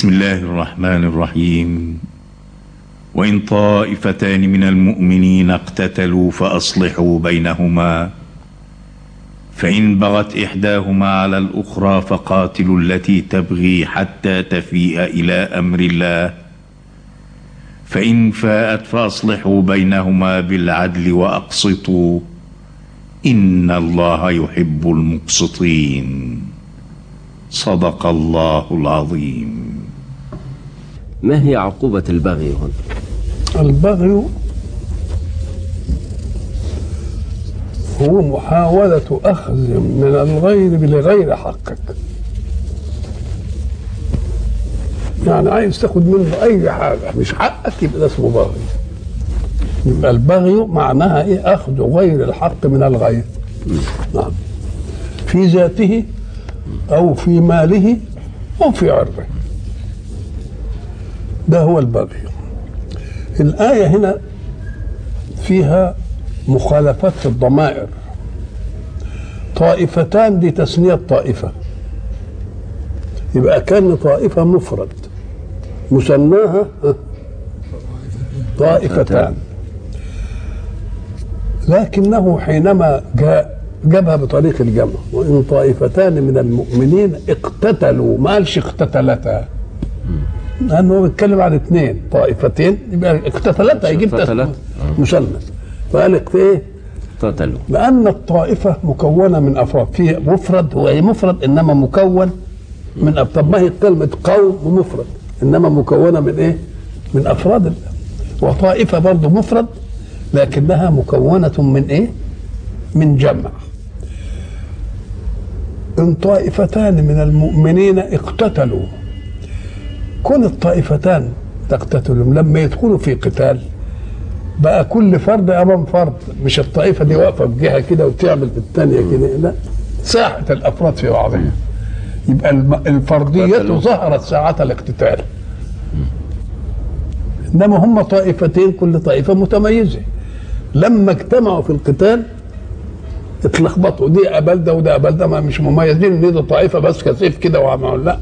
بسم الله الرحمن الرحيم وان طائفتان من المؤمنين اقتتلوا فاصلحوا بينهما فان بغت احداهما على الاخرى فقاتلوا التي تبغي حتى تفيء الى امر الله فان فاءت فاصلحوا بينهما بالعدل واقسطوا ان الله يحب المقسطين صدق الله العظيم ما هي عقوبة البغي هنا البغي هو محاولة أخذ من الغير بغير حقك يعني عايز تاخد منه أي حاجة مش حقك يبقى ده اسمه بغي يبقى البغي معناها إيه أخذ غير الحق من الغير نعم في ذاته أو في ماله أو في عرضه ده هو البغي الآية هنا فيها مخالفات في الضمائر طائفتان دي تسمية طائفة يبقى كان طائفة مفرد مسماها طائفتان لكنه حينما جاء جابها بطريق الجمع وإن طائفتان من المؤمنين اقتتلوا ما قالش اقتتلتا لأنه هو بيتكلم عن اثنين طائفتين يبقى اقتتلتا يجيب اقتتلت. مثلث فقال اقت- ايه قتلوا لأن الطائفة مكونة من أفراد في مفرد هو إيه مفرد إنما مكون من أف- طب ما هي كلمة قوم ومفرد إنما مكونة من إيه؟ من أفراد ال- وطائفة برضه مفرد لكنها مكونة من إيه؟ من جمع إن طائفتان من المؤمنين اقتتلوا كل الطائفتان تقتتلهم لما يدخلوا في قتال بقى كل فرد امام فرد مش الطائفه دي واقفه في جهه كده وتعمل في الثانيه كده لا ساحه الافراد في بعضها يبقى الم- الفرديه قتلوا. ظهرت ساعه الاقتتال انما هم طائفتين كل طائفه متميزه لما اجتمعوا في القتال اتلخبطوا دي قبل ده وده قبل ده ما مش مميزين ان دي طائفه بس كسيف كده وعملوا لا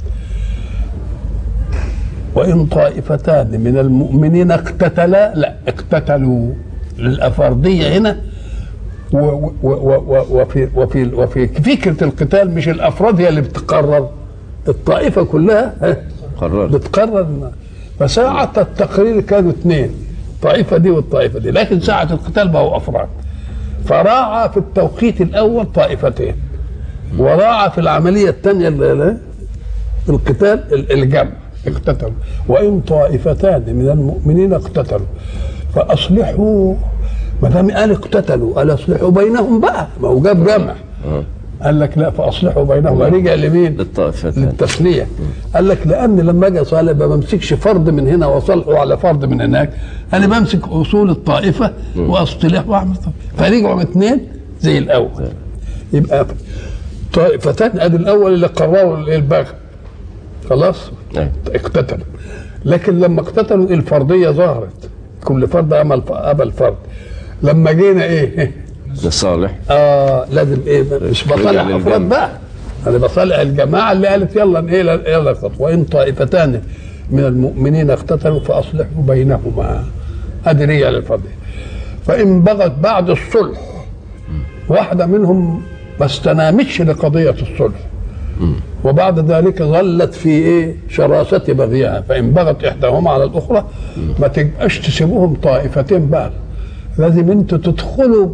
وإن طائفتان من المؤمنين اقتتلا لا اقتتلوا الأفردية هنا و و و و وفي وفي وفي فكرة القتال مش الأفراد هي اللي بتقرر الطائفة كلها ها، قررت بتقرر فساعة التقرير كانوا اثنين الطائفة دي والطائفة دي لكن ساعة القتال بقوا أفراد فراعى في التوقيت الأول طائفتين وراعى في العملية الثانية اللي- في القتال ال- الجمع اقتتلوا وإن طائفتان من المؤمنين اقتتلوا فأصلحوا ما دام قال اقتتلوا قال اصلحوا بينهم بقى ما هو جاب جمع آه. قال لك لا فأصلحوا بينهم رجع لمين؟ للطائفتان للتسلية قال لك لأن لما أجي أصالح ما بمسكش فرد من هنا وأصلحه على فرد من هناك أنا بمسك أصول الطائفة وأصطلح وأعمل طائفة. فرجعوا اثنين زي الأول يبقى طائفتان ادي الاول اللي قرروا البغي خلاص أيوة. اقتتلوا لكن لما اقتتلوا الفرديه ظهرت كل فرد عمل قبل فرد لما جينا ايه لصالح اه لازم ايه مش رجع بصالح للجمع. افراد بقى انا بصالح الجماعه اللي قالت يلا ايه يلا اقتتلوا وان طائفتان من المؤمنين اقتتلوا فاصلحوا بينهما ادي رجع للفضل فان بغت بعد الصلح واحده منهم ما استنامتش لقضيه الصلح وبعد ذلك ظلت في ايه شراسة بغيها فإن بغت إحداهما على الأخرى ما تبقاش تسيبوهم طائفتين بقى لازم انتوا تدخلوا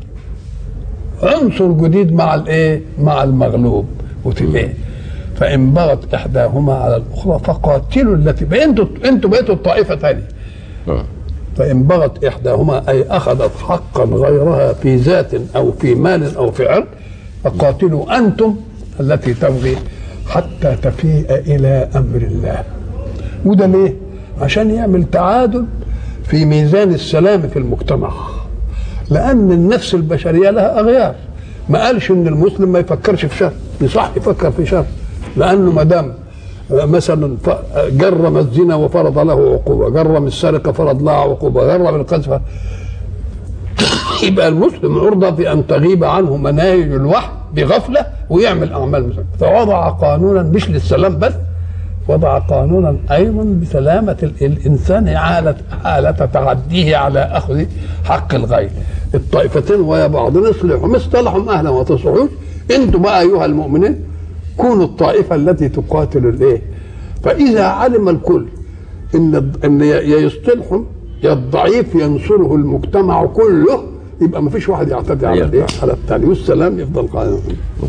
عنصر جديد مع الايه مع المغلوب وتبقى فإن بغت إحداهما على الأخرى فقاتلوا التي بقى انتوا انتوا بقيتوا الطائفة ثانية آه. فإن بغت إحداهما أي أخذت حقا غيرها في ذات أو في مال أو في عرض فقاتلوا أنتم التي تبغي حتى تفيء إلى أمر الله وده ليه؟ عشان يعمل تعادل في ميزان السلام في المجتمع لأن النفس البشرية لها أغيار ما قالش إن المسلم ما يفكرش في شر يصح يفكر في شر لأنه ما دام مثلا ف- جرم الزنا وفرض له عقوبه، جرم السرقه فرض لها عقوبه، جرم القذف يبقى المسلم عرضه في ان تغيب عنه مناهج الوحي بغفله ويعمل اعمال مسلم فوضع قانونا مش للسلام بس وضع قانونا ايضا بسلامه ال- الانسان حاله حاله تعديه على اخذ حق الغير الطائفتين ويا بعض نصلحوا اصطلحوا اهلا وما تصلحوش انتم بقى ايها المؤمنين كونوا الطائفه التي تقاتل الايه فاذا علم الكل ان ان يا يصطلحوا يا الضعيف ينصره المجتمع كله يبقى ما فيش واحد يعتدي على أيوة. الايه على الثاني والسلام يفضل قائم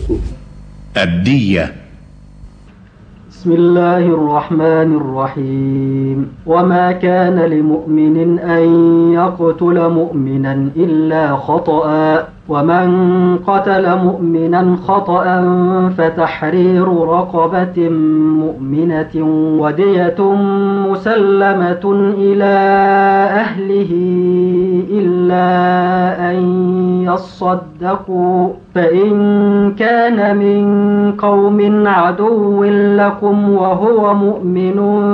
الدية بسم الله الرحمن الرحيم وما كان لمؤمن أن يقتل مؤمنا إلا خطأ ومن قتل مؤمنا خطأ فتحرير رقبة مؤمنة ودية مسلمة إلى أهله إلا أن يصدقوا فإن كان من قوم عدو لكم وهو مؤمن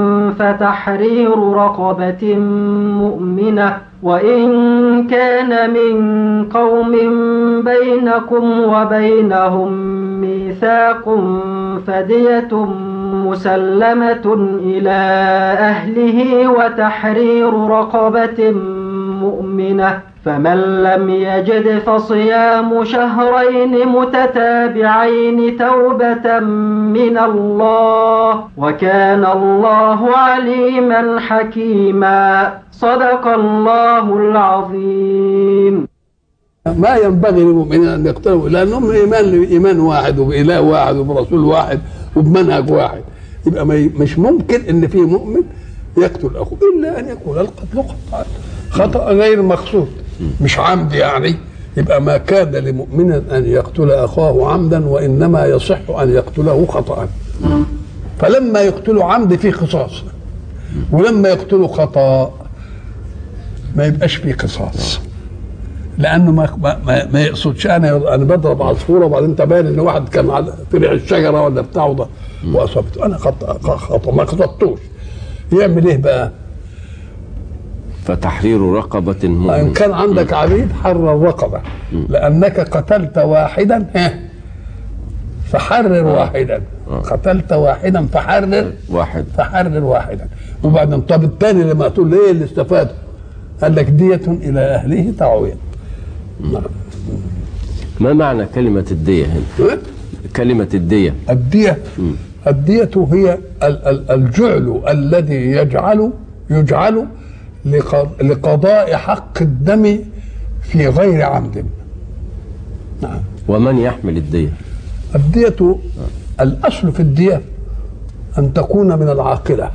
فتحرير رقبة مؤمنة وإن كان من قوم بينكم وبينهم ميثاق فدية مسلمة إلى أهله وتحرير رقبة مؤمنة فمن لم يجد فصيام شهرين متتابعين توبة من الله وكان الله عليما حكيما صدق الله العظيم ما ينبغي للمؤمنين ان يقتلوا لانهم ايمان ايمان واحد وباله واحد وبرسول واحد وبمنهج واحد يبقى ما ي- مش ممكن ان في مؤمن يقتل اخوه الا ان يكون القتل خطا خطا غير مقصود مش عمد يعني يبقى ما كان لمؤمن ان يقتل اخاه عمدا وانما يصح ان يقتله خطا فلما يقتلوا عمد في قصاص ولما يقتلوا خطا ما يبقاش فيه قصاص لانه ما ما, ما, ما يقصدش انا انا بضرب عصفوره وبعدين تبان ان واحد كان على طلع الشجره ولا بتاعه ده واصابته انا خطا خطا ما قصدتوش يعمل ايه بقى؟ فتحرير رقبة ان مؤمن كان عندك عبيد حرر رقبه لانك قتلت واحدا ها فحرر واحدا قتلت واحدا فحرر واحد فحرر واحدا وبعدين طب الثاني اللي مقتول ايه اللي استفاد؟ قال لك دية الى اهله تعويض ما معنى كلمة الدية هنا كلمة الدية الدية الدية هي ال- ال- الجعل الذي يجعل يجعل لق- لقضاء حق الدم في غير عمد نعم ومن يحمل الدية الدية الأصل في الدية أن تكون من العاقلة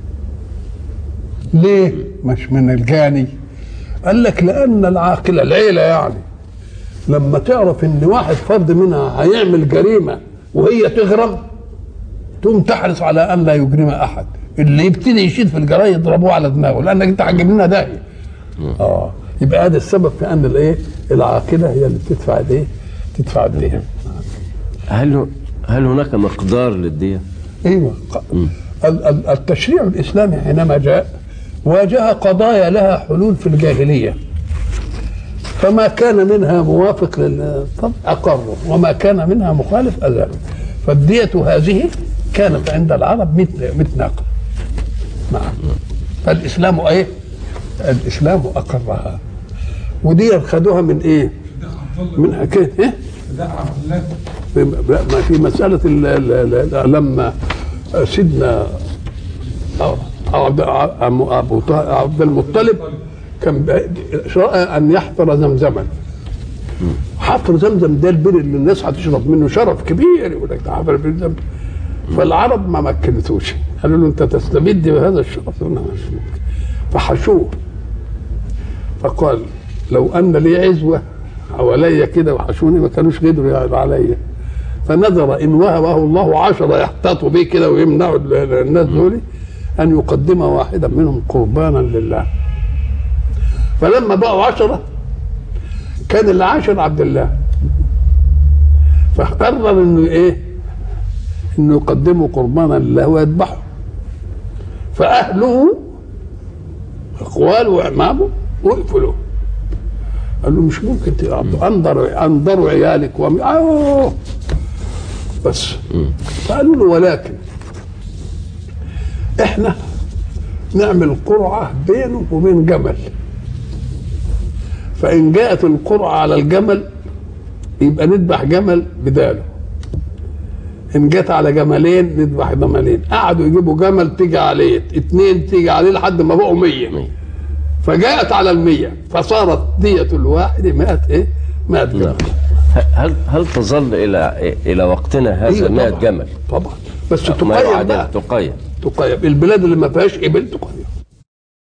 ليه مش من الجاني قال لك لأن العاقلة العيلة يعني لما تعرف ان واحد فرد منها هيعمل جريمة وهي تغرم تقوم تحرص على ان لا يجرم احد اللي يبتدي يشيد في الجرايد يضربوه على دماغه لانك انت هتجيب لنا داهيه اه يبقى هذا السبب في ان الايه العاقله هي اللي بتدفع الايه تدفع الديه هل هل هناك مقدار للدية؟ ايوه ق- ال- ال- التشريع الاسلامي حينما جاء واجه قضايا لها حلول في الجاهليه فما كان منها موافق للطبع اقره وما كان منها مخالف اذله فالدية هذه كانت عند العرب 100 100 ناقه نعم فالاسلام ايه؟ الاسلام اقرها ودي خدوها من ايه؟ من حكايه ايه؟ في- ما في مسألة ال- ال- ال- لما سيدنا عبد عم- أبو طه- عبد المطلب كان رأى أن يحفر زمزما حفر زمزم ده البئر اللي الناس هتشرب منه شرف كبير يقول لك ده حفر بئر زمزم فالعرب ما مكنتوش قالوا له انت تستبد بهذا الشرف قال له مش ممكن. فحشوه فقال لو ان لي عزوه حواليا كده وحشوني ما كانوش قدروا يعلوا عليا فنذر ان وهبه الله عشرة يحتاطوا به كده ويمنعوا ال- ال- الناس دول ان يقدم واحدا منهم قربانا لله فلما بقوا عشرة كان العاشر عبد الله فقرر انه ايه انه يقدموا قربانا لله ويذبحوا فاهله اخواله وعمامه وقفوا له قال له مش ممكن تقعدوا انظروا انظروا عيالك وم... أوه. بس فقالوا له ولكن احنا نعمل قرعة بينه وبين جمل فإن جاءت القرعة على الجمل يبقى نذبح جمل بداله إن جت على جملين نذبح جملين قعدوا يجيبوا جمل تيجي عليه اتنين تيجي عليه لحد ما بقوا مية مية. فجاءت على المية فصارت دية الواحد مئة ايه مئة جمل نعم. هل هل تظل الى الى وقتنا أيوة هذا 100 طبعاً. جمل طبعا بس ما تقيم يعادل بقى تقيم تقيم البلاد اللي ما فيهاش ابل تقيم